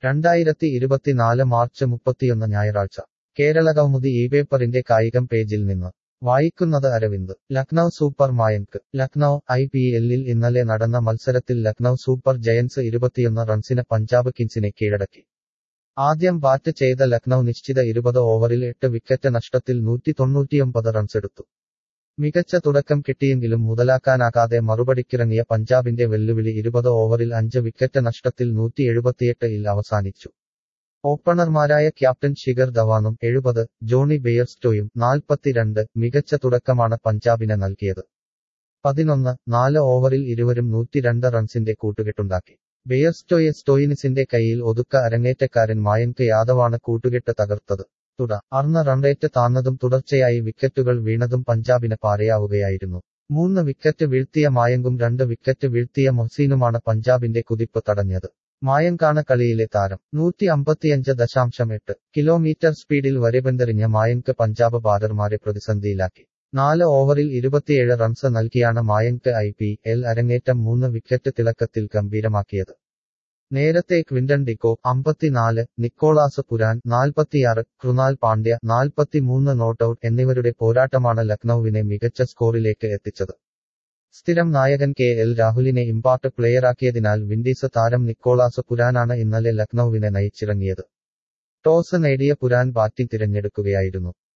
രണ്ടായിരത്തി ഇരുപത്തിനാല് മാർച്ച് മുപ്പത്തിയൊന്ന് ഞായറാഴ്ച കേരള കൗമുദി ഈ പേപ്പറിന്റെ കായികം പേജിൽ നിന്ന് വായിക്കുന്നത് Aravind Lucknow super Mayank Lucknow I P എല്ലിൽ ഇന്നലെ നടന്ന മത്സരത്തിൽ ലക്നൌ സൂപ്പർ ജയൻസ് ഇരുപത്തിയൊന്ന് റൺസിന് പഞ്ചാബ് കിങ്സിനെ കീഴടക്കി ആദ്യം ബാറ്റ് ചെയ്ത ലക്നൌ നിശ്ചിത ഇരുപത് ഓവറിൽ എട്ട് വിക്കറ്റ് നഷ്ടത്തിൽ നൂറ്റി തൊണ്ണൂറ്റിയൊമ്പത് റൺസെടുത്തു മികച്ച തുടക്കം കിട്ടിയെങ്കിലും മുതലാക്കാനാകാതെ മറുപടിക്കിറങ്ങിയ പഞ്ചാബിന്റെ വെല്ലുവിളി ഇരുപത് ഓവറിൽ അഞ്ച് വിക്കറ്റ് നഷ്ടത്തിൽ നൂറ്റി എഴുപത്തിയെട്ടിൽ അവസാനിച്ചു ഓപ്പണർമാരായ ക്യാപ്റ്റൻ ശിഖർ ധവാനും എഴുപത് ജോണി ബെയർസ്റ്റോയും നാൽപ്പത്തിരണ്ട് മികച്ച തുടക്കമാണ് പഞ്ചാബിന് നൽകിയത് പതിനൊന്ന് നാല് ഓവറിൽ ഇരുവരും നൂറ്റിരണ്ട് റൺസിന്റെ കൂട്ടുകെട്ടുണ്ടാക്കി ബെയർസ്റ്റോയെ സ്റ്റോയിനിസിന്റെ കൈയിൽ ഒതുക്ക അരങ്ങേറ്റക്കാരൻ മായങ്ക് യാദവാണ് കൂട്ടുകെട്ട് തകർത്തത് തുട അർന്ന റൺറേറ്റ് താന്നതും തുടർച്ചയായി വിക്കറ്റുകൾ വീണതും പഞ്ചാബിന് പാരയാവുകയായിരുന്നു മൂന്ന് വിക്കറ്റ് വീഴ്ത്തിയ മായങ്കും രണ്ട് വിക്കറ്റ് വീഴ്ത്തിയ മൊഹ്സീനുമാണ് പഞ്ചാബിന്റെ കുതിപ്പ് തടഞ്ഞത് മായങ്കാണ് കളിയിലെ താരം നൂറ്റി അമ്പത്തിയഞ്ച് ദശാംശം എട്ട് കിലോമീറ്റർ സ്പീഡിൽ വരെബന്തെറിഞ്ഞ മായങ്ക് പഞ്ചാബ് ബാലർമാരെ പ്രതിസന്ധിയിലാക്കി നാല് ഓവറിൽ ഇരുപത്തിയേഴ് റൺസ് നൽകിയാണ് മായങ്ക് ഐ പി എൽ അരങ്ങേറ്റം മൂന്ന് വിക്കറ്റ് തിളക്കത്തിൽ ഗംഭീരമാക്കിയത് നേരത്തെ ക്വിന്റൺ ഡിക്കോ അമ്പത്തിനാല് നിക്കോളാസ് പുരാൻ നാൽപ്പത്തിയാറ് കൃണാൽ പാണ്ഡ്യ നാൽപ്പത്തിമൂന്ന് നോട്ടൌട്ട് എന്നിവരുടെ പോരാട്ടമാണ് ലക്നൌവിനെ മികച്ച സ്കോറിലേക്ക് എത്തിച്ചത് സ്ഥിരം നായകൻ കെ എൽ രാഹുലിനെ ഇമ്പാർട്ട് പ്ലെയറാക്കിയതിനാൽ വിൻഡീസ് താരം നിക്കോളാസ് പുരാനാണ് ഇന്നലെ ലക്നൌവിനെ നയിച്ചിറങ്ങിയത് ടോസ് നേടിയ പുരാൻ ബാറ്റിംഗ് തിരഞ്ഞെടുക്കുകയായിരുന്നു